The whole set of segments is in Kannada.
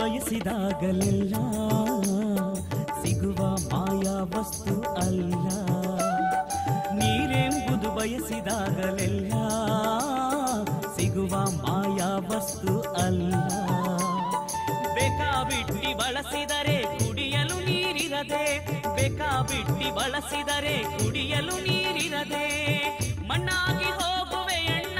ಬಯಸಿದಾಗಲೆಲ್ಲ ಸಿಗುವ ಮಾಯಾ ವಸ್ತು ಅಲ್ಲ ನೀರೆಂಬುದು ಬಯಸಿದಾಗಲೆಲ್ಲ ಸಿಗುವ ಮಾಯಾ ವಸ್ತು ಅಲ್ಲ ಬೇಕಾಬಿಟ್ಟಿ ಬಳಸಿದರೆ ಕುಡಿಯಲು ನೀರಿರದೆ ಬೇಕಾಬಿಟ್ಟಿ ಬಳಸಿದರೆ ಕುಡಿಯಲು ನೀರಿರದೆ ಮಣ್ಣಾಗಿ ಹೋಗುವೆ ಅಣ್ಣ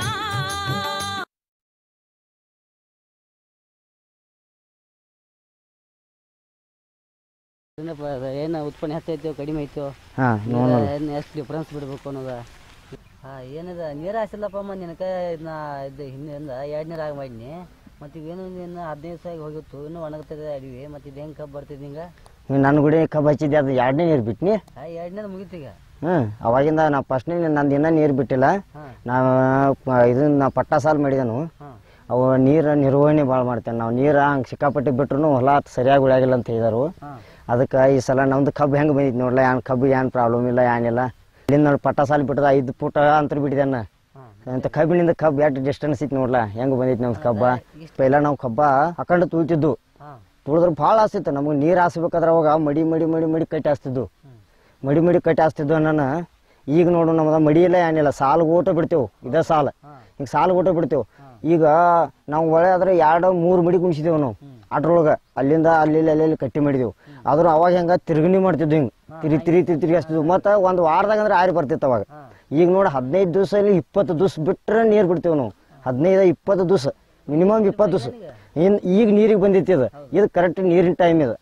ಏನಪ್ಪ ಅದು ಏನು ಉತ್ಪನ್ನ ಹೆಚ್ಚೈತೋ ಕಡಿಮೆ ಐತೋ ಹಾಂ ನೋಡೋಣ ಏನು ಎಷ್ಟು ಡಿಫ್ರೆನ್ಸ್ ಬಿಡ್ಬೇಕು ಅನ್ನೋದ ಹಾಂ ಏನಿದೆ ನೀರು ಹಾಸಿಲ್ಲಪ್ಪಮ್ಮ ನಿನಕ ಇದನ್ನ ಇದು ಹಿಂದಿಂದ ಎರಡು ನೀರು ಆಗಿ ಮಾಡೀನಿ ಮತ್ತು ಇವೇನು ಇನ್ನು ಹದಿನೈದು ದಿವಸ ಆಗಿ ಹೋಗಿತ್ತು ಇನ್ನೂ ಒಣಗ್ತದೆ ಅಡಿವಿ ಮತ್ತು ಇದು ಹೆಂಗೆ ಕಬ್ಬು ಬರ್ತೈತೆ ಹಿಂಗೆ ನೀವು ನನ್ನ ಗುಡಿ ಕಬ್ಬು ಹಚ್ಚಿದ್ದೆ ಅದು ಎರಡನೇ ನೀರು ಬಿಟ್ನಿ ಹಾಂ ಎರಡನೇದು ಮುಗೀತು ಈಗ ಹ್ಞೂ ಅವಾಗಿಂದ ನಾ ಫಸ್ಟ್ನೇ ನಂದು ಇನ್ನೂ ನೀರು ಬಿಟ್ಟಿಲ್ಲ ಹಾಂ ನಾವು ಪ- ಇದನ್ನ ನಾ ಪಟ್ಟ ಸಾಲು ಮಾಡಿದನು ಹಾಂ ಅವು ನೀರು ನಿರ್ವಹಣೆ ಭಾಳ ಮಾಡ್ತೇನೆ ನಾವು ನೀರು ಹಂಗೆ ಸಿಕ್ಕಾಪಟ್ಟಿ ಬಿಟ್ರು ಹೊಲ ಸರಿಯಾಗಿ ಉಳಿಯಾಗಿಲ್ಲ ಅಂತ ಹೇಳಿದರು ಹಾಂ ಅದಕ್ಕೆ ಈ ಸಲ ನಮ್ದು ಕಬ್ಬು ಹೆಂಗೆ ಬಂದಿತ್ತು ನೋಡ್ಲ ಏನು ಕಬ್ಬು ಏನು ಪ್ರಾಬ್ಲಮ್ ಇಲ್ಲ ಏನಿಲ್ಲ ಇಲ್ಲಿಂದ ನೋಡಿ ಪಟ್ಟ ಸಾಲು ಬಿಟ್ಟದ ಐದು ಫುಟ್ ಅಂತರ ಬಿಟ್ಟಿದ್ದಾನ ಹಾಂ ಅಂತ ಕಬ್ಬಿನಿಂದ ಕಬ್ಬು ಎಷ್ಟು ಡಿಸ್ಟೆನ್ಸ್ ಇತ್ತು ನೋಡ್ಲ ಹೆಂಗೆ ಬಂದಿತ್ತು ನಮ್ದು ಕಬ್ಬ ಪೈಲ ನಾವು ಕಬ್ಬ ಹಾಕೊಂಡು ತುಳಿತಿದ್ದು ಹಾಂ ತುಳಿದ್ರೆ ಭಾಳ ಆಸ್ತಿತ್ತು ನಮಗೆ ನೀರು ಹಾಸ್ಬೇಕಾದ್ರೆ ಅವಾಗ ಮಡಿ ಮಡಿ ಮಡಿ ಮಡಿ ಕಟ್ಟಿ ಹಾಸ್ತಿದ್ದು ಮಡಿ ಮಡಿ ಕಟ್ಟಿ ಹಾಸ್ತಿದ್ದು ನಾನು ಈಗ ನೋಡು ನಮ್ದು ಮಡಿ ಇಲ್ಲ ಏನಿಲ್ಲ ಸಾಲು ಊಟ ಬಿಡ್ತೇವೆ ಇದೇ ಸಾಲು ಈಗ ಸಾಲು ಊಟ ಬಿಡ್ತೇವೆ ಈಗ ನಾವು ಒಳ್ಳೆ ಆದ್ರೆ ಎರಡು ಮೂರು ಮಡಿ ಕುಣಿಸಿದೆವು ನಾವು ಅದ್ರೊಳಗೆ ಅಲ್ಲಿಂದ ಅಲ್ಲಿ ಅಲ್ಲಿ ಅಲ್ಲಿ ಕಟ್ಟಿ ಮಾಡಿದೆವು ಆದ್ರೂ ಅವಾಗ ಹೆಂಗೆ ತಿರುಗಣಿ ಮಾಡ್ತಿದ್ವು ಹಿಂಗೆ ತಿರುಗಿ ತಿರುಗಿ ತಿರುಗಿ ತಿರುಗಿ ಹಚ್ತಿದ್ವು ಮತ್ತು ಒಂದು ವಾರದಾಗ ಅಂದ್ರೆ ಆರಿ ಬರ್ತಿತ್ತು ಅವಾಗ ಈಗ ನೋಡಿ ಹದಿನೈದು ದಿವಸ ಇಲ್ಲಿ ಇಪ್ಪತ್ತು ದಿವಸ ಬಿಟ್ಟರೆ ನೀರು ಬಿಡ್ತೇವೆ ನಾವು ಹದಿನೈದು ಇಪ್ಪತ್ತು ದಿವಸ ಮಿನಿಮಮ್ ಇಪ್ಪತ್ತು ದಿವಸ ಇನ್ ಈಗ ನೀರಿಗೆ ಬಂದಿತ್ತು ಇದು ಇದು ಕರೆಕ್ಟ್ ನೀರಿನ ಟೈಮ್ ಇದು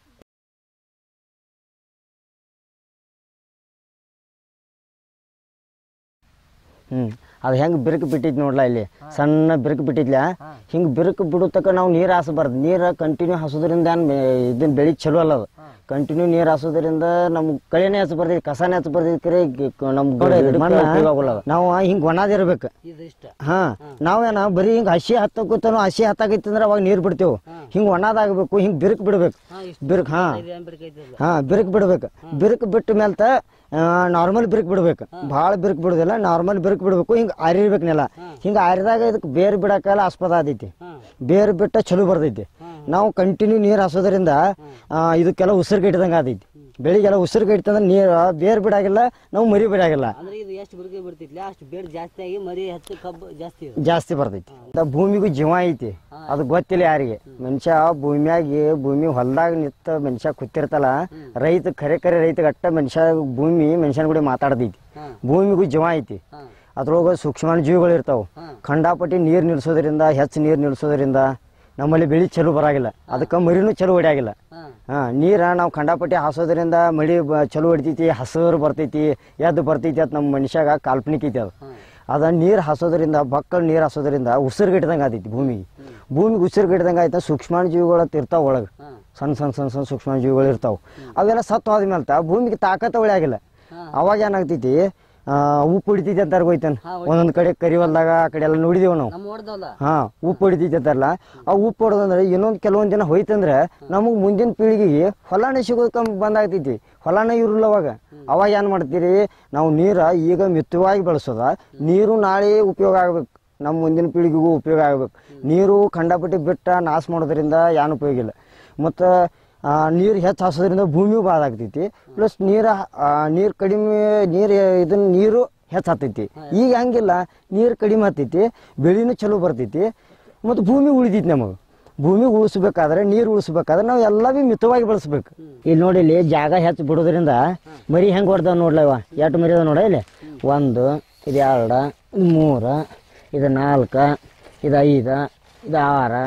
ಹ್ಮ್ ಅದು ಹೆಂಗೆ ಬಿರುಕು ಬಿಟ್ಟಿತ್ತು ನೋಡ್ಲ ಇಲ್ಲಿ ಸಣ್ಣ ಬಿರುಕು ಬಿಟ್ಟಿದ್ಲ ಹಿಂಗೆ ಬಿರುಕು ಬಿಡೋ ತಕ್ಕ ನಾವು ನೀರು ಹಾಸಬಾರ್ದು ನೀರು ಕಂಟಿನ್ಯೂ ಹಾಸೋದ್ರಿಂದ ಏನ್ ಬೆ- ಇದನ್ನ ಬೆಳಿ ಚಲೋ ಅಲ್ಲ ಅದು ಕಂಟಿನ್ಯೂ ನೀರು ಹಾಸೋದ್ರಿಂದ ನಮ್ಗೆ ಕಳೆನೇ ಹಚ್ಚ ಬರ್ತೈತಿ ಕಸನೇ ಹಚ್ಚ ಬರ್ತೈತಿ ಕರೆ ನಮ್ಗೆ ಮಣ್ಣು ಉಪಯೋಗ ನಾವು ಹಿಂಗೆ ಒಣದಿರ್ಬೇಕು ಇದು ಇಷ್ಟ ಹಾ ನಾವೇನ ಬರೀ ಹಿಂಗ ಹಸಿ ಹತ್ತಕೋತನು ಹಸಿ ಹತ್ತಾಕೈತಿ ಅಂದ್ರೆ ಅವಾಗ ನೀರ್ ಬಿಡ್ತೇವು ಹಿಂಗ ಒಣದಾಗಬೇಕು ಹಿಂಗ ಬಿರುಕು ಬಿಡ್ಬೇಕು ಹಾಂ ಇಷ್ಟ ಬಿರುಕು ಹಾ ಇದು ಏನು ಬೇಕಾಯ್ತಲ್ಲ ಹಾ ಬಿರುಕು ಬಿಡ್ಬೇಕು ಬಿರುಕು ಬಿಟ್ಟ ಮೇಲ್ತ ನಾರ್ಮಲ್ ಬಿರುಕು ಬಿಡ್ಬೇಕು ಭಾಳ ಬಿರುಕು ಬಿಡುದಿಲ್ಲ ನಾರ್ಮಲ್ ಬಿರುಕು ಬಿಡ್ಬೇಕು ಹಿಂಗ ಆರಿರ್ಬೇಕು ನೆಲ ಹಿಂಗ ಆರಿದಾಗ ಇದಕ್ಕೆ ಬೇರು ಬಿಡಕ್ಕೆಲ್ಲ ಆಸ್ಪದ ಆದೈತಿ ಹಾಂ ಬೇರು ಬಿಟ್ಟ ಚಲೋ ಬರ್ತೈತಿ ನಾವು ಕಂಟಿನ್ಯೂ ನೀರು ಹಾಸೋದ್ರಿಂದ ಆ, ಇದಕ್ಕೆಲ್ಲ ಉಸಿರು ಕಟ್ಟಿದಂಗೆ ಆದೈತಿ ಬೆಳಿಗ್ಗೆಲ್ಲ ಉಸಿರು ಕಟ್ಟಿತಂದ್ರೆ ನೀರು ಬೇರು ಬಿಡಾಗಿಲ್ಲ ನಾವು ಮರಿ ಬಿಡಾಗಿಲ್ಲ ಅಂದ್ರೆ ಇದು ಎಷ್ಟು ಬಿಡುಗೆ ಬಿಡ್ತಿದ್ಲ ಅಷ್ಟು ಬೇಡ ಜಾಸ್ತಿ ಆಗಿ ಮರಿ ಹೆಚ್ಚು ಕಬ್ಬು ಜಾಸ್ತಿ ಇದೆ ಜಾಸ್ತಿ ಬರ್ತೈತಿ ಅದ ಭೂಮಿಗೂ ಜೀವ ಐತಿ ಅದು ಗೊತ್ತಿಲ್ಲ ಯಾರಿಗೆ ಮನುಷ್ಯ ಭೂಮಿಯಾಗಿ ಭೂಮಿ ಹೊಲ್ದಾಗ ನಿಂತ ಮನುಷ್ಯ ಕೂತಿರ್ತಲ್ಲ ರೈತ ಖರೆ ಖರೆ ರೈತ ಅಟ್ಟ ಮನುಷ್ಯ ಭೂಮಿ ಮನುಷ್ಯನ ಕೂಡ ಮಾತಾಡ್ತೈತಿ ಹಾಂ ಭೂಮಿಗೂ ಜೀವ ಐತಿ ಹಾಂ ಅದ್ರೊಳಗೆ ಸೂಕ್ಷ್ಮ ಜೀವಿಗಳು ಇರ್ತಾವ ಹಾಂ ಖಂಡಾಪಟ್ಟಿ ನೀರು ನಿಲ್ಸೋದ್ರಿಂದ ಹೆಚ್ಚು ನೀರು ನಿಲ್ಸೋದ್ರಿಂದ ನಮ್ಮಲ್ಲಿ ಬೆಳಿ ಚಲೋ ಬರಾಗಿಲ್ಲ ಅದಕ್ಕೆ ಮರಿನೂ ಚಲೋ ಹೊಡ್ಯಾಗಿಲ್ಲ ಹಾಂ ಹಾ ನೀರ ನಾವು ಖಂಡಾಪಟ್ಟಿ ಹಾಸೋದ್ರಿಂದ ಮಳಿ ಬ ಚಲೋ ಹೊಡಿತೈತಿ ಹಸಿರು ಬರ್ತೈತಿ ಎದ್ದು ಬರ್ತೈತಿ ಅಂತ ನಮ್ಮ ಮನುಷ್ಯಾಗ ಕಾಲ್ಪನಿಕ ಐತಿ ಅದು ಹಾಂ ಅದ ನೀರು ಹಾಸೋದ್ರಿಂದ ಬಕ್ಕಲ್ ನೀರು ಹಾಸೋದ್ರಿಂದ ಉಸಿರುಗಟ್ಟಿದಂಗೆ ಆತೈತಿ ಭೂಮಿಗೆ ಭೂಮಿಗೆ ಉಸಿರುಗಟ್ಟಿದಂಗೆ ಆಯ್ತಾ ಸೂಕ್ಷ್ಮಾಣು ಜೀವಿಗಳು ಇರ್ತಾವ ಒಳಗೆ ಹಾಂ ಸಣ್ಣ ಸಣ್ಣ ಸಣ್ಣ ಸಣ್ಣ ಸೂಕ್ಷ್ಮಾಣು ಜೀವಿಗಳು ಇರ್ತಾವ ಅವೆಲ್ಲ ಸತ್ತು ಆದ್ಮೇಲೆ ಭೂಮಿಗೆ ತಾಕತ್ತ ಉಳಿಯಾಗಿಲ್ಲ ಹಾಂ. ಅವಾಗ ಏನಾಗ್ತೈತಿ ಆ, ಉಪ್ಪು ಹೊಡಿತೈತಿ ಅಂತ ಹೋಯ್ತಾನ ಹಾ, ಒಂದೊಂದ್ ಕಡೆ ಕರಿ ಹೊಲ್ದಾಗ ಆ ಕಡೆ ಎಲ್ಲ ನೋಡಿದೀವಿ ನಾವು ನಮ್ಮ ಹೊಡ್ದಲ್ಲ ಹಾ ಉಪ್ಪು ಹೊಡಿತೈತಿ ಅಂತಾರಲ್ಲ ಆ ಉಪ್ಪು ಹೊಡೆದಂದ್ರೆ ಇನ್ನೊಂದು ಕೆಲವೊಂದು ದಿನ ಹೋಯ್ತಂದ್ರೆ ನಮಗೆ ಮುಂದಿನ ಪೀಳಿಗೆಗೆ ಹೊಲನೇ ಸಿಗೋದಕ್ಕೆ ಬಂದಾಗ್ತೈತಿ ಹೊಲನೇ ಇರಲ್ಲ ಅವಾಗ ಅವಾಗ ಏನು ಮಾಡ್ತೀರಿ ನಾವು ನೀರ ಈಗ ಮಿತವಾಗಿ ಬಳಸೋದ ನೀರು ನಾಳೆ ಉಪಯೋಗ ಆಗ್ಬೇಕು ನಮ್ಮ ಮುಂದಿನ ಪೀಳಿಗೆಗೂ ಉಪಯೋಗ ಆಗ್ಬೇಕು ನೀರು ಖಂಡಪಟ್ಟಿ ಬಿಟ್ಟ ನಾಶ ಮಾಡೋದ್ರಿಂದ ಏನು ಉಪಯೋಗ ಇಲ್ಲ ಮತ್ತು ನೀರು ಹೆಚ್ಚು ಹಾಸೋದ್ರಿಂದ ಭೂಮಿಯೂ ಬಾದ ಆಗ್ತೈತಿ ಪ್ಲಸ್ ನೀರು ನೀರು ಕಡಿಮೆ ನೀರು ಇದನ್ನ ನೀರು ಹೆಚ್ಚು ಹತ್ತೈತಿ ಈಗ ಹಂಗಿಲ್ಲ ನೀರು ಕಡಿಮೆ ಹತ್ತೈತಿ ಬೆಳೆನೂ ಚಲೋ ಬರ್ತೈತಿ ಮತ್ತು ಭೂಮಿ ಉಳಿತೈತಿ ನಮಗೆ ಭೂಮಿ ಉಳಿಸ್ಬೇಕಾದ್ರೆ ನೀರು ಉಳಿಸ್ಬೇಕಾದ್ರೆ ನಾವು ಎಲ್ಲ ಭೀ ಮಿತವಾಗಿ ಬಳಸ್ಬೇಕು ಇಲ್ಲಿ ನೋಡಿ ಇಲ್ಲಿ ಜಾಗ ಹೆಚ್ಚು ಬಿಡೋದ್ರಿಂದ ಮರಿ ಹೆಂಗೆ ಹೊಡ್ದಾವ ನೋಡ್ಲವ ಎಷ್ಟು ಮರಿ ಅದಾವ ನೋಡ ಇಲ್ಲಿ ಒಂದು ಇದು ಎರಡು ಇದು ಮೂರು ಇದು ನಾಲ್ಕು ಇದು ಐದು ಇದು ಆರು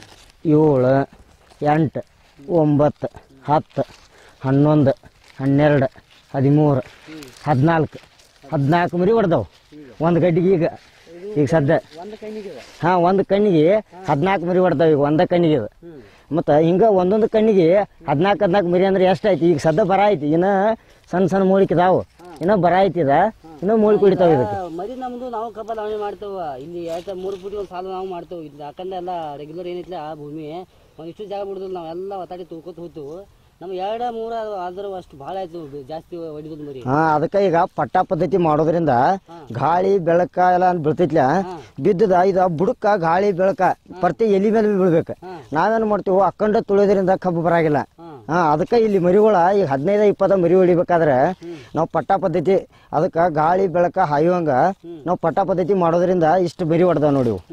ಏಳು ಎಂಟು ಒಂಬತ್ತು ಹತ್ತು ಹನ್ನೊಂದು ಹನ್ನೆರಡು ಹದಿಮೂರು ಹದಿನಾಲ್ಕು ಹದಿನಾಲ್ಕು ಮರಿ ಹೊಡೆದವು ಒಂದು ಗಡ್ಡಿಗೆ ಈಗ ಈಗ ಸದ್ಯ ಒಂದು ಕಣ್ಣಿಗೆ ಹಾಂ ಒಂದು ಕಣ್ಣಿಗೆ ಹದಿನಾಲ್ಕು ಮರಿ ಹೊಡ್ತಾವೆ ಈಗ ಒಂದೇ ಕಣ್ಣಿಗೆ ಇದು ಮತ್ತು ಹಿಂಗೆ ಒಂದೊಂದು ಕಣ್ಣಿಗೆ ಹದಿನಾಲ್ಕು ಹದಿನಾಲ್ಕು ಮರಿ ಅಂದ್ರೆ ಎಷ್ಟು ಐತಿ ಈಗ ಸದ್ಯ ಬರ ಐತಿ ಇನ್ನು ಸಣ್ಣ ಸಣ್ಣ ಮೂಳಿಕೆ ಇದಾವು ಇನ್ನೂ ಬರ ಐತಿ ಇದ ಇನ್ನೂ ಮೂಳಿಕೆ ಹೊಡಿತಾವೆ ಇದಕ್ಕೆ ಮರಿ ನಮ್ದು ನಾವು ಕಬ್ಬ ಲಾವಣಿ ಮಾಡ್ತೇವ ಇಲ್ಲಿ ಎರಡು ಮೂರು ಫುಟ್ ಒಂದು ಸಾಲ ನಾವು ಮಾಡ್ತೇವೆ ಇಲ್ಲಿ ಯಾಕಂದ್ರೆ ಎಲ್ಲ ರೆಗ್ಯುಲರ್ ಏನೈತಿಲ್ಲ ಆ ಭೂಮಿ ಒಂದು ಇಷ್ಟು ಜಾಗ ಬಿಡುದಿಲ್ಲ ನಾವೆಲ್ಲ ಒತ್ತಾಡಿ ತುಳ್ಕೊತ ಹೋಗ್ತೇವೆ ನಮ್ಮ ಎರಡ ಮೂರ ಆದ್ರೂ ಅಷ್ಟು ಭಾಳ ಆಯ್ತು ಬೆ- ಜಾಸ್ತಿ ಹೊಡಿದ್ ಮರಿ ಹಾ ಅದಕ್ಕೆ ಈಗ ಪಟ್ಟ ಪದ್ಧತಿ ಮಾಡೋದ್ರಿಂದ ಗಾಳಿ ಬೆಳಕ ಎಲ್ಲ ಬೀಳ್ತೈತ್ಲ ಬಿದ್ದದ ಇದು ಬುಡಕ್ಕ ಗಾಳಿ ಬೆಳಕ ಪ್ರತಿ ಎಲಿ ಮೇಲೆ ಬೀಳ್ಬೇಕು ನಾವೇನ್ ಮಾಡ್ತೀವಿ ಅಕ್ಕಂಡ ತುಳಿಯೋದ್ರಿಂದ ಕಬ್ಬು ಬರಾಗಿಲ್ಲ ಹಾ ಅದಕ್ಕೆ ಇಲ್ಲಿ ಮರಿಗಳ ಈಗ ಹದಿನೈದು ಇಪ್ಪತ್ತ ಮರಿ ಹೊಡಿಬೇಕಾದ್ರೆ ನಾವು ಪಟ್ಟ ಪದ್ಧತಿ ಅದಕ್ಕೆ ಗಾಳಿ ಬೆಳಕ ಹಾಯುವಂಗ ನಾವು ಪಟ್ಟ ಪದ್ಧತಿ ಮಾಡೋದ್ರಿಂದ ಇಷ್ಟು ಮರಿ ಹೊಡೆದಾವ ನೋಡಿ ಇವು.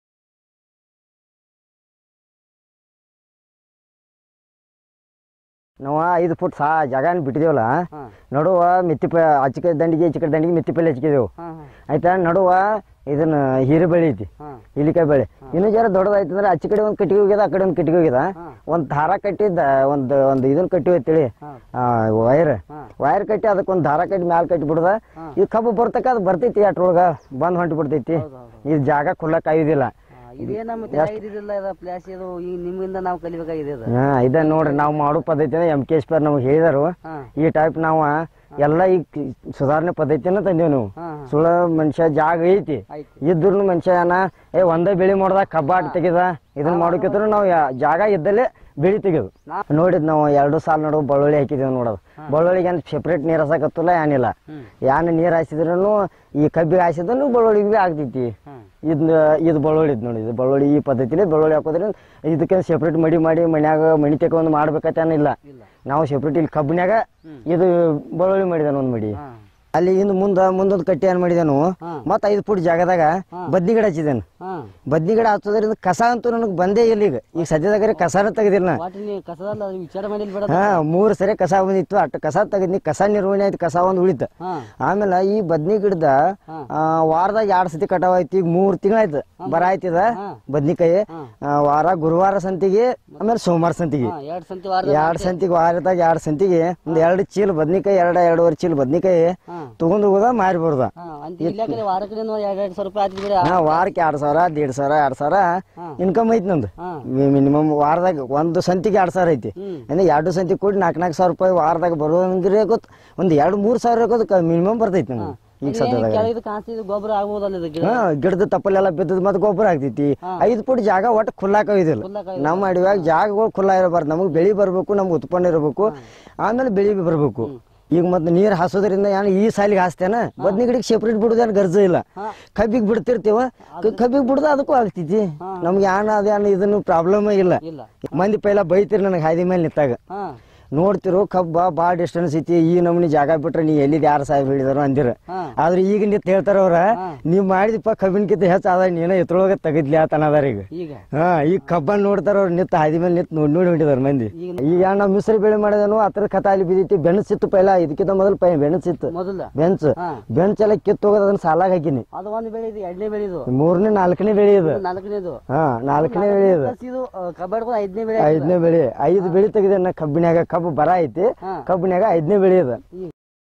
ನಾವು ಐದು ಫುಟ್ ಸಾ ಜಾಗ ಬಿಟ್ಟಿದೇವಲ್ಲ ಹಾ. ನಡುವ ಮೆತ್ತಿ ಪ ಆಚೆ ಕಡೆ ದಂಡಿಗೆ ಈಚೆ ಕಡೆ ದಂಡಿಗೆ ಮೆತ್ತಿ ಪಲ್ಲೆ ಹಚ್ಕಿದೆವು ಹಾ ಹಾ ಆಯ್ತಾ ನಡುವ ಇದನ್ನ ಹೀರೆ ಬೆಳೆ ಐತಿ ಹಾ ಇಲಿಕಾಯಿ ಬೆಳೆ ಇನ್ನೂ ಜರ ದೊಡ್ಡದಾಯ್ತು ಅಂದ್ರೆ ಆಚೆ ಕಡೆ ಒಂದು ಕಟ್ಟಿಗೆ ಹೋಗ್ಯದ ಆ ಕಡೆ ಒಂದು ಕಟ್ಟಿಗೆ ಹೋಗ್ಯದ ಹಾ. ಒಂದು ದಾರ ಕಟ್ಟಿದ್ದ ಒಂದು ಒಂದು ಇದನ್ನ ಕಟ್ಟಿವಿ ಅಂತೇಳಿ ಹಾ. ವೈರ್ ಹಾ. ವೈರ್ ಕಟ್ಟಿ ಅದಕ್ಕೆ ಒಂದು ದಾರ ಕಟ್ಟಿ ಮ್ಯಾಲ ಕಟ್ಟಿ ಬಿಡ್ದ ಈ ಕಬ್ಬು ಬರ್ತಕ್ಕ ಅದು ಬರ್ತೈತಿ ಅಟ್ರೊಳಗ ಬಂದ್ ಹೊಂಟಿ ಬಿಡ್ತೈತಿ ಹೌದು, ಹೌದು. ಈ ಜಾಗ ಕುಲ್ಲ ಕಾಯುದಿಲ್ಲ ಹಾ, ಇದೇ ನಮ್ಮ ತಲೆ ಇದಿಲ್ಲ ಇದು ಪ್ಲಾಸ್ ಇದು ಈಗ ನಿಮ್ಮಿಂದ ನಾವು ಕಲಿಬೇಕಾಗಿದೆ ಇದು ಹಾ ಇದ ನೋಡ್ರಿ ನಾವು ಮಾಡೋ ಪದ್ಧತಿ ಎಂ ಕೆ ಎಸ್ ಪಿ ನಮಗೆ ಹೇಳಿದರು ಹಾ ಈ ಟೈಪ್ ನಾವು ಎಲ್ಲ ಈಗ ಸುಧಾರಣೆ ಪದ್ಧತಿನ ತಂದೇವು ನೀವು ಹಾ ಹಾ ಸುಳ್ಳ ಮನುಷ್ಯ ಜಾಗ ಐತಿ ಆಯ್ತು ಇದ್ರು ಮನುಷ್ಯ ಏನ ಏ ಒಂದೇ ಬೆಳಿ ಮಾಡ್ದ ಕಬ್ಬಾಟ್ ತೆಗಿದ ಇದನ್ನ ಮಾಡೋಕಿದ್ರು ನಾವು ಯಾ- ಜಾಗ ಇದ್ದಲ್ಲೇ ಬೆಳಿ ತೆಗೆದು ನೋಡಿದ್ ನಾವು ಎರಡು ಸಾಲ ನಡುವ ಬಳ್ಳುಳ್ಳಿ ಹಾಕಿದೇವು ನೋಡೋದು ಬಳ್ಳುಳ್ಳಿಗೆ ಏನು ಸೆಪ್ರೇಟ್ ನೀರು ಹಾಸಕತ್ತಿಲ್ಲ ಏನಿಲ್ಲ ಹ್ಮ್. ಯಾನ ನೀರು ಹಾಸಿದ್ರು ಈ ಕಬ್ಬಿಗೆ ಹಾಸಿದ್ರು ಬಳ್ಳುಳ್ಳಿಗೆ ಭೀ ಆಗ್ತೈತಿ ಹ್ಮ್ ಇದನ್ನ ಇದು ಬಳ್ಳುಳ್ಳಿ ಇದು ನೋಡಿ ಇದು ಬಳ್ಳುಳ್ಳಿ ಈ ಪದ್ಧತಿಲಿ ಬಳ್ಳುಳ್ಳಿ ಹಾಕೋದ್ರಿಂದ ಇದಕ್ಕೆ ಸೆಪ್ರೇಟ್ ಮಡಿ ಮಾಡಿ ಮನ್ಯಾಗ ಮಣಿ ತೆಕೊಂದು ಮಾಡ್ಬೇಕತ್ತೇನಿಲ್ಲ ಇಲ್ಲ ನಾವು ಸೆಪ್ರೇಟ್ ಇಲ್ಲಿ ಕಬ್ಬಿನ್ಯಾಗ ಇದು ಬಳ್ಳುಳ್ಳಿ ಮಾಡಿದಾನ ಒಂದು ಮಡಿ ಹಾ ಅಲ್ಲಿ ಇನ್ನು ಮುಂದ ಮುಂದೊಂದು ಕಟ್ಟಿ ಏನ್ ಮಾಡಿದೆನು ಹಾ. ಮತ್ತ ಐದು ಫುಟ್ ಜಾಗದಾಗ ಬದ್ನಿ ಗಿಡ ಹಚ್ಚಿದೇನು ಹಾ ಬದ್ನಿ ಗಿಡ ಹಚ್ಚೋದ್ರಿಂದ ಕಸ ಅಂತೂ ನನಗೆ ಬಂದೇ ಇಲ್ಲ ಈಗ ಈಗ ಸದ್ಯದಾಗ ಕಸನ ತೆಗೆದಿಲ್ಲ ನಾ. ವಾಟಿ ನೀ ಕಸದಲ್ಲ ಅದು ವಿಚಾರ ಮಾಡಿಲ್ಲ ಬೇಡ ಹಾ ಮೂರು ಸರಿ ಕಸ ಬಂದಿತ್ತು ಅಷ್ಟು ಕಸ ತೆಗೆದ್ನಿ ಕಸ ನಿರ್ವಹಣೆ ಆಯ್ತು ಕಸ ಒಂದು ಉಳಿತು ಹಾ ಆಮೇಲೆ ಈ ಬದ್ನಿ ಗಿಡದ ಹಾ. ಆ, ವಾರದಾಗ ಎರಡು ಸತಿ ಕಟಾವ್ ಆಯ್ತು ಈಗ ಮೂರು ತಿಂಗಳಾಯ್ತು ಬರ ಆಯ್ತಿದ ಹಾ. ಬದ್ನಿಕಾಯಿ ಹಾ. ಆ, ವಾರ ಗುರುವಾರ ಸಂತಿಗೆ ಆಮೇಲೆ ಸೋಮವಾರ ಸಂತಿಗೆ ಹಾ ಎರಡು ಸಂತಿ ವಾರದ ಎರಡು ಸಂತಿಗೆ ವಾರದಾಗ ಎರಡು ಸಂತಿಗೆ ಒಂದು ಎರಡು ಚೀಲ ಬದ್ನಿಕಾಯಿ ಎರಡು ಎರಡೂವರೆ ಚೀಲ ಬದ್ನಿಕಾಯಿ ಹಾ ತಗೊಂಡು ಹೋಗೋದ ಮಾರಿ ಬರೋದ ಹಾ ಅಂತ ಇಲ್ಲ ಕಡೆ ವಾರ ಕಡೆ ಎರಡು ಎರಡು ಸಾವಿರ ರೂಪಾಯಿ ಆಯ್ತು ಬಿಡ ಹಾ ವಾರಕ್ಕೆ ಎರಡು ಸಾವಿರ ದೇಡ್ ಸಾವಿರ ಎರಡು ಸಾವಿರ ಹಾ. ಇನ್ಕಮ್ ಐತಿ ನಂದು ಹಾ ಮಿನಿಮಮ್ ವಾರದಾಗ ಒಂದು ಸಂತಿಗೆ ಎರಡು ಸಾವಿರ ಐತಿ ಹ್ಮ್ ಅಂದ್ರೆ ಎರಡು ಸಂತಿ ಕೂಡಿ ನಾಲ್ಕು ನಾಲ್ಕು ಸಾವಿರ ರೂಪಾಯಿ ವಾರದಾಗ ಬರೋಂಗಿದ್ರೆ ಗೊತ್ತು ಒಂದು ಎರಡು ಮೂರು ಸಾವಿರ ಗೊತ್ತು ಮಿನಿಮಮ್ ಬರ್ತೈತಿ ನನಗೆ ಈಗ ಸದ್ಯದಾಗ ಕೆಳಗಿದ ಕಾಣಿಸ್ತಿದ್ದು ಗೊಬ್ಬರ ಆಗ್ಬೋದಲ್ಲ ಇದು ಗಿಡ ಹಾ ಗಿಡದ ತಪ್ಪಲೆಲ್ಲ ಬಿದ್ದದ ಮತ್ತೆ ಗೊಬ್ಬರ ಆಗ್ತೈತಿ ಐದು ಫುಟ್ ಜಾಗ ಒಟ್ಟು ಖುಲ್ಲಾಕ ಇದಿಲ್ಲ ಖುಲ್ಲಾಕ ನಮ್ಮ ಅಡಿವಾಗ ಜಾಗಗಳು ಖುಲ್ಲಾ ಇರಬಾರ್ದು ನಮಗೆ ಬೆಳಿ ಬರ್ಬೇಕು ನಮ್ಗೆ ಉತ್ಪನ್ನ ಇರಬೇಕು ಆಮೇಲೆ ಬೆಳಿ ಬಿ ಬರ್ಬೇಕು ಈಗ ಮತ್ತೆ ನೀರು ಹಾಸೋದ್ರಿಂದ ಏನು ಈ ಸಾಲಿಗೆ ಹಾಸ್ತೇನ ಬದ್ನಿ ಗಿಡಕ್ಕೆ ಸೆಪ್ರೇಟ್ ಬಿಡೋದೇನು ಗರ್ಜ ಇಲ್ಲ ಹಾ. ಕಬ್ಬಿಗೆ ಬಿಡ್ತಿರ್ತೀವ ಕಬ್ಬಿಗೆ ಬಿಡ್ದ ಅದಕ್ಕೂ ಆಗ್ತೈತಿ ನಮ್ಗೆ ಯಾನ ಅದೇನು ಇದನ್ನು ಪ್ರಾಬ್ಲಮ್ ಇಲ್ಲ ಇಲ್ಲ ಮಂದಿ ಪೈಲ ಬೈತಿರಿ ನನಗೆ ಹಾದಿ ಮೇಲೆ ನಿಂತಾಗ ಹಾ ನೋಡ್ತಿರು ಕಬ್ಬ ಭಾಳ ಡಿಸ್ಟೆನ್ಸ್ ಐತಿ ಈ ನಮೂನಿ ಜಾಗ ಬಿಟ್ರೆ ನೀ ಎಲ್ಲಿದ್ ಯಾರು ಸಾಹೇಬ್ ಹೇಳಿದಾರು ಅಂದಿರ ಹಾ ಆದ್ರೆ ಈಗ ನಿಂತ ಹೇಳ್ತಾರ ಅವ್ರ ನೀವ್ ಮಾಡಿದಪ್ಪ ಕಬ್ಬಿನಕಿಂತ ಹೆಚ್ಚು ಅದ ನೀನ ಎತ್ರೊಳಗ ತೆಗಿದ್ಲಿ ಆತನ ಅದಾರ ಈಗ ಈಗ ಹಾ ಈಗ ಕಬ್ಬನ್ ನೋಡ್ತಾರ ಅವ್ರು ನಿಂತ ಹಾದಿ ಮೇಲೆ ನಿಂತ ನೋಡಿ ನೋಡಿ ಹೊಂಟಿದಾರ ಮಂದಿ ಈಗ ಈಗ ನಾವು ಮಿಶ್ರ ಬೆಳೆ ಮಾಡಿದನು ಅದ್ರ ಕಥ ಅಲ್ಲಿ ಬಿದ್ದೈತಿ ಬೆಣಸಿತ್ತು ಪೈಲ ಇದಕ್ಕಿಂತ ಮೊದಲು ಪೈ ಬೆಣಸಿತ್ತು ಮೊದಲ ಬೆಂಚ್ ಹಾ ಬೆಂಚ್ ಎಲ್ಲ ಕಿತ್ತು ಹೋಗೋದು ಅದನ್ನ ಸಾಲಾಗ ಹಾಕಿನಿ ಅದು ಒಂದು ಬೆಳೆ ಇದು ಎರಡನೇ ಬೆಳೆ ಇದು ಮೂರನೇ ನಾಲ್ಕನೇ ಬೆಳೆ ಇದು ನಾಲ್ಕನೇದು ಹಾ ನಾಲ್ಕನೇ ಬೆಳೆ ಇದು ಪ್ಲಸ್ ಇದು ಕಬಾಡ್ಕೊಂಡು ಐದನೇ ಬೆಳೆ ಐದನೇ ಬೆಳೆ ಐದು ಬೆಳೆ ತೆಗೆದ ನಾ ಕಬ್ಬಿನ್ಯಾಗ ಕಬ್ಬು ಬರ ಐತಿ ಹಾ ಕಬ್ಬಿನ್ಯಾಗ ಐದನೇ ಬೆಳೆ ಇದೆ ಈಗ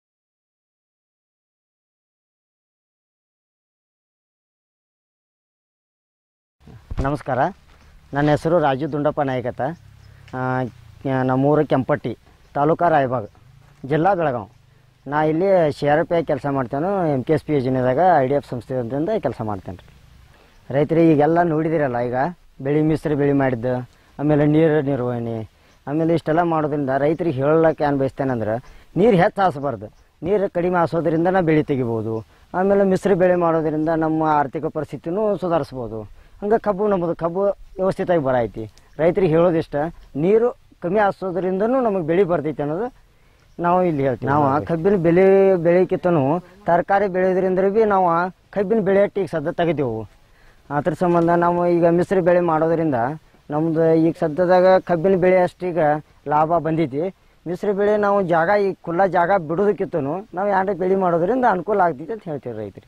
ನಮಸ್ಕಾರ ನನ್ನ ಹೆಸರು ರಾಜು ದುಂಡಪ್ಪ ನಾಯಕ್ ಅಂತ ಆ, ಕ- ನಮ್ಮೂರು ಕೆಂಪಟ್ಟಿ ತಾಲೂಕಾ ರಾಯಬಾಗ್ ಜಿಲ್ಲಾ ಬೆಳಗಾವಿ ನಾ ಇಲ್ಲಿ ಸಿ ಆರ್ ಪಿ ಕೆಲಸ ಮಾಡ್ತೇನೆ ಎಮ್ ಕೆ ಎಸ್ ಪಿ ಯೋಜನೆದಾಗ ಐ ಡಿ ಎಫ್ ಸಂಸ್ಥೆಯಿಂದ ಕೆಲಸ ಮಾಡ್ತೇನೆ ರೀ ರೈತರು ಈಗೆಲ್ಲ ನೋಡಿದಿರಲ್ಲ ಈಗ ಬೆಳೆ ಮಿಶ್ರ ಬೆಳೆ ಮಾಡಿದ್ದು ಆಮೇಲೆ ನೀರು ನಿರ್ವಹಣೆ ಆಮೇಲೆ ಇಷ್ಟೆಲ್ಲ ಮಾಡೋದ್ರಿಂದ ರೈತರಿಗೆ ಹೇಳಕ್ಕೆ ಏನು ಬಯಸ್ತೇನೆಂದ್ರೆ ನೀರು ಹೆಚ್ಚು ಹಾಸಬಾರ್ದು ನೀರು ಕಡಿಮೆ ಹಾಸೋದ್ರಿಂದ ನಾವು ಬೆಳೆ ತೆಗಿಬೋದು ಆಮೇಲೆ ಮಿಶ್ರ ಬೆಳೆ ಮಾಡೋದ್ರಿಂದ ನಮ್ಮ ಆರ್ಥಿಕ ಪರಿಸ್ಥಿತಿನೂ ಸುಧಾರಿಸ್ಬೋದು ಹಂಗೆ ಕಬ್ಬು ನಮ್ಮದು ಕಬ್ಬು ವ್ಯವಸ್ಥಿತವಾಗಿ ಬರೈತಿ ರೈತರಿಗೆ ಹೇಳೋದಿಷ್ಟ ನೀರು ಕಮ್ಮಿ ಹಾಸೋದ್ರಿಂದನೂ ನಮಗೆ ಬೆಳೆ ಬರ್ತೈತಿ ಅನ್ನೋದು ನಾವು ಇಲ್ಲಿ ಹೇಳ್ತೀವಿ ನಾವು ಕಬ್ಬಿನ ಬೆಳೆ ಬೆಳೆಕಿತ್ತನು ತರಕಾರಿ ಬೆಳೆಯೋದ್ರಿಂದ ಭೀ ನಾವು ಕಬ್ಬಿನ ಬೆಳೆ ಈಗ ಸದ್ಯ ತೆಗಿತೀವಿ ಅದ್ರ ಸಂಬಂಧ ನಾವು ಈಗ ಮಿಶ್ರ ಬೆಳೆ ಮಾಡೋದ್ರಿಂದ ನಮ್ದು ಈಗ ಸದ್ಯದಾಗ ಕಬ್ಬಿನ ಬೆಳೆ ಅಷ್ಟೀಗ ಲಾಭ ಬಂದೈತಿ ಮಿಶ್ರ ಬೆಳೆ ನಾವು ಜಾಗ ಈಗ ಖುಲ್ಲಾ ಜಾಗ ಬಿಡೋದಕ್ಕಿತ್ತನು ನಾವು ಯಾರೇ ಬೆಳೆ ಮಾಡೋದ್ರಿಂದ ಅನುಕೂಲ ಆಗ್ತೈತಿ ಅಂತ ಹೇಳ್ತೀವಿ ರೈತರಿಗೆ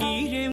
ನೀರೇ